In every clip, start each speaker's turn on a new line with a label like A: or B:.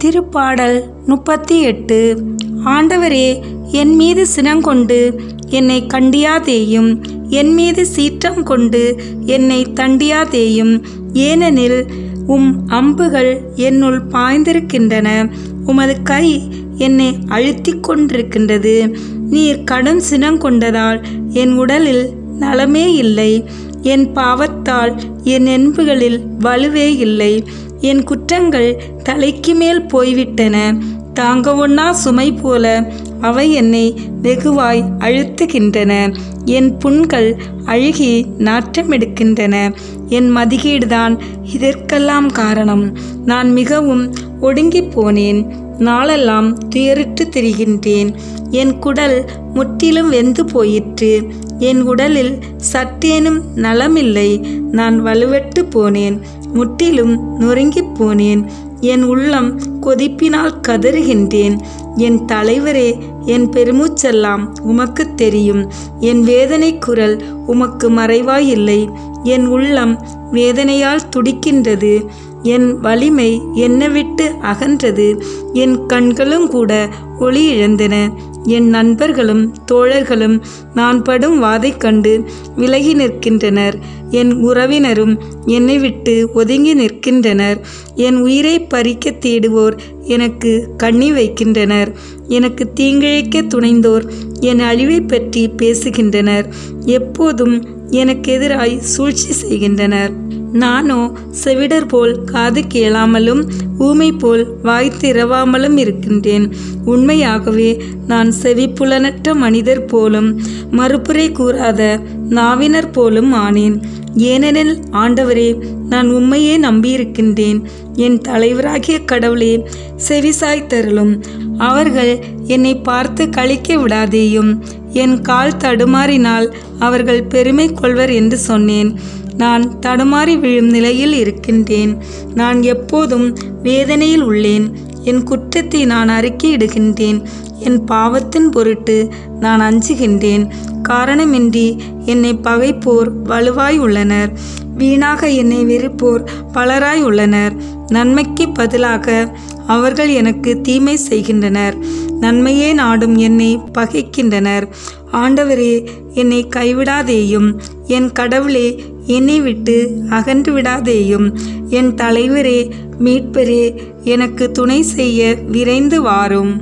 A: திருப்பாடல் முப்பத்தி எட்டு ஆண்டவரே என் மீது சினங்கொண்டு என்னை கண்டியாதேயும் என் மீது சீற்றம் கொண்டு என்னை தண்டியாதேயும் ஏனெனில் உம் அம்புகள் என்னுள் பாய்ந்திருக்கின்றன உமது கை என்னை அழுத்திக் கொண்டிருக்கின்றது நீர் கடும் சினங்கொண்டதால் என் உடலில் நலமே இல்லை என் பாவத்தால் என் என்புகளில் வலுவே இல்லை என் குற்றங்கள் தலைக்கு மேல் போய்விட்டன தாங்க ஒண்ணா சுமை போல அவை என்னை வெகுவாய் அழுத்துகின்றன என் புண்கள் அழுகி நாற்றமெடுக்கின்றன என் மதிகேடுதான் இதற்கெல்லாம் காரணம் நான் மிகவும் ஒடுங்கிப் போனேன் நாளெல்லாம் துயரிட்டு திரிகின்றேன் என் குடல் முற்றிலும் வெந்து போயிற்று என் உடலில் சற்றேனும் நலமில்லை நான் வலுவெட்டு போனேன் முற்றிலும் நொறுங்கிப் போனேன் என் உள்ளம் கொதிப்பினால் கதறுகின்றேன் என் தலைவரே என் பெருமூச்செல்லாம் உமக்கு தெரியும் என் வேதனை குரல் உமக்கு மறைவாயில்லை என் உள்ளம் வேதனையால் துடிக்கின்றது என் வலிமை என்னை விட்டு அகன்றது என் கண்களும் கூட ஒளி இழந்தன என் நண்பர்களும் தோழர்களும் நான் படும் வாதை கண்டு விலகி நிற்கின்றனர் என் உறவினரும் என்னை விட்டு ஒதுங்கி நிற்கின்றனர் என் உயிரை பறிக்க தேடுவோர் எனக்கு கண்ணி வைக்கின்றனர் எனக்கு தீங்கிழைக்க துணைந்தோர் என் அழிவை பற்றி பேசுகின்றனர் எப்போதும் எனக்கு எதிராய் சூழ்ச்சி செய்கின்றனர் நானோ செவிடர் போல் காது கேளாமலும் ஊமை போல் வாய் திறவாமலும் இருக்கின்றேன் உண்மையாகவே நான் செவிப்புலனற்ற மனிதர் போலும் மறுப்புரை கூறாத நாவினர் போலும் ஆனேன் ஏனெனில் ஆண்டவரே நான் உண்மையே நம்பியிருக்கின்றேன் என் தலைவராகிய கடவுளே செவிசாய் தருளும் அவர்கள் என்னை பார்த்து கழிக்க விடாதேயும் என் கால் தடுமாறினால் அவர்கள் பெருமை கொள்வர் என்று சொன்னேன் நான் தடுமாறி விழும் நிலையில் இருக்கின்றேன் நான் எப்போதும் வேதனையில் உள்ளேன் என் குற்றத்தை நான் அறிக்கையிடுகின்றேன் என் பாவத்தின் பொருட்டு நான் அஞ்சுகின்றேன் காரணமின்றி என்னை பகைப்போர் வலுவாய் உள்ளனர் வீணாக என்னை வெறுப்போர் பலராய் உள்ளனர் நன்மைக்கு பதிலாக அவர்கள் எனக்கு தீமை செய்கின்றனர் நன்மையே நாடும் என்னை பகைக்கின்றனர் ஆண்டவரே என்னை கைவிடாதேயும் என் கடவுளே என்னை விட்டு அகன்று விடாதேயும் என் தலைவரே மீட்பரே எனக்கு துணை செய்ய விரைந்து வாரும்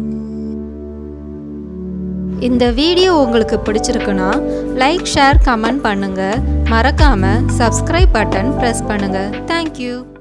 B: இந்த வீடியோ உங்களுக்கு பிடிச்சிருக்குன்னா லைக் ஷேர் கமெண்ட் பண்ணுங்கள் மறக்காமல் சப்ஸ்கிரைப் பட்டன் ப்ரெஸ் பண்ணுங்கள் தேங்க்யூ